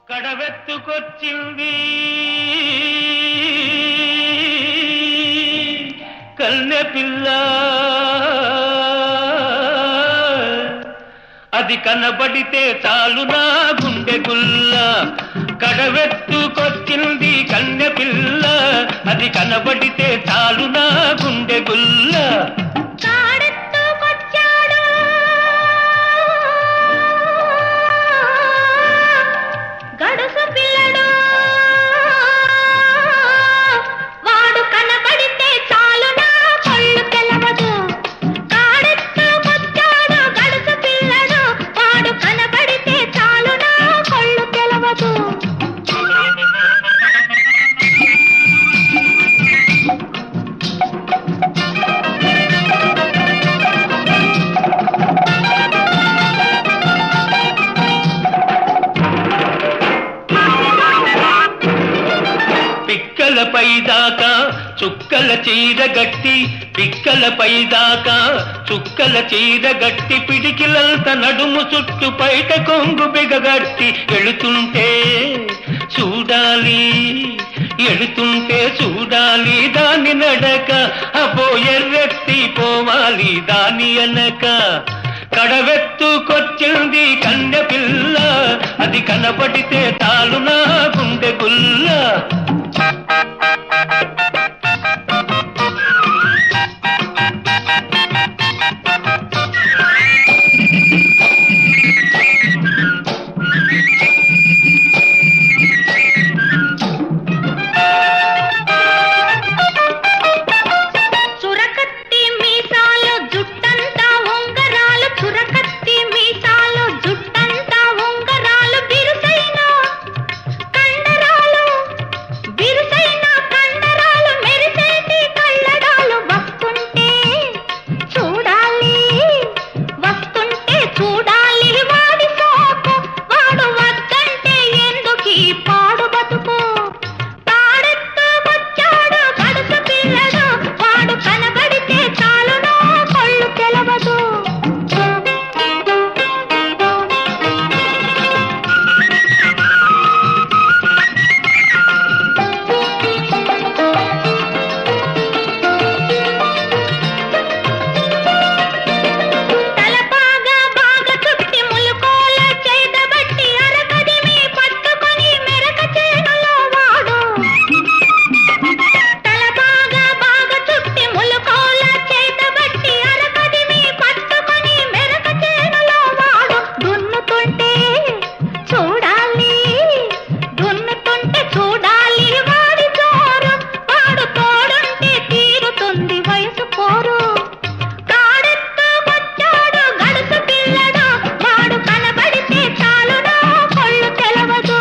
కడవెత్తుకొచ్చింది కన్నె పిల్ల అది కనబడితే చాలు నా గుండె గుల్ల కడవెత్తుకొచ్చింది కన్నె పిల్ల అది కనబడితే చాలు నా గుండె గుల్ల కాడెత్తుకొచ్చాడు గడుసు పిల్లడు వాడు కనబడితే చాలు నా కళ్ళు తెలవదు కాడెత్తుకొచ్చాడు గడుసు పిల్లడు వాడు కనబడితే చాలు నా కళ్ళు తెలవదు పిక్కలపై దాకా చుక్కల చీర గట్టి పిక్కలపై దాకా చుక్కల చీర గట్టి పిడికిలంత నడుము చుట్టు బయట కొంగు బిగగట్టి ఎళుతుంటే చూడాలి ఎడుతుంటే చూడాలి దాని నడక అపో ఎర్రెత్తి పోవాలి దాని అనక కడవెత్తుకొచ్చింది కన్నె పిల్ల అది కనబడితే తాలు నా గుండె గుల్ల చురకత్తి మీసాలు జుట్టంతా ఉంగరాలు చురకత్తి మీసాలు జుట్టంతా ఉంగరాలు బిరుసైన కండరాలు బిరుసైన కండరాలు మెరిసేటి కళ్ళడాలు వస్తుంటే చూడాలి వస్తుంటే చూడాలి వాడి సోకు వాడు వద్దంటే ఎందుకీ పాడు బతుకు తాడెత్తుకొచ్చాడు గడుసు పిల్లడు వాడు కనబడితే చాలు నా కళ్ళు తెలవదు తల బాగా బాగా చుట్టి ములుకోల చేతబట్టి అరకదిమి పట్టుకొని మెరక చేనులో వాడు తల బాగా బాగా చుట్టి ములుకోల చేతబట్టి అరకదిమి పట్టుకొని మెరక చేనులో వాడు దున్నుతుంటే చూడాలి దున్నుతుంటే చూడాలి వాడి జోరు వాడు తోడుంటే తీరుతుంది వయసు పోరు కాడెత్తుకొచ్చాడు గడుసు పిల్లడు వాడు కనబడితే చాలు నా కళ్ళు తెలవదు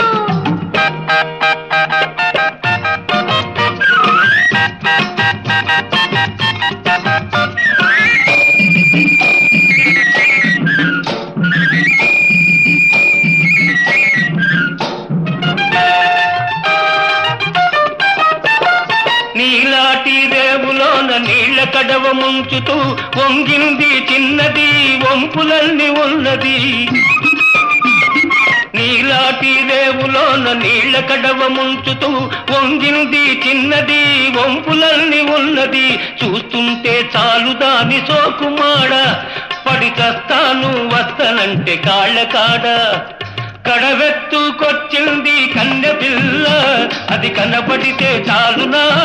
నీలాటి రేవులోన నీళ్ల కడవ ముంచుతూ వంగింది చిన్నది వంపులన్నీ ఉన్నది నీలాటి రేవులోన నీళ్ల కడవ ముంచుతూ వంగింది చిన్నది వంపులన్నీ ఉన్నది చూస్తుంటే చాలు దాని సోకుమాడ పడి చస్తాను వస్తనంటే కాళ్ళ కాడ కడవెత్తుకొచ్చింది కన్నె పిల్ల అది కనబడితే చాలు నా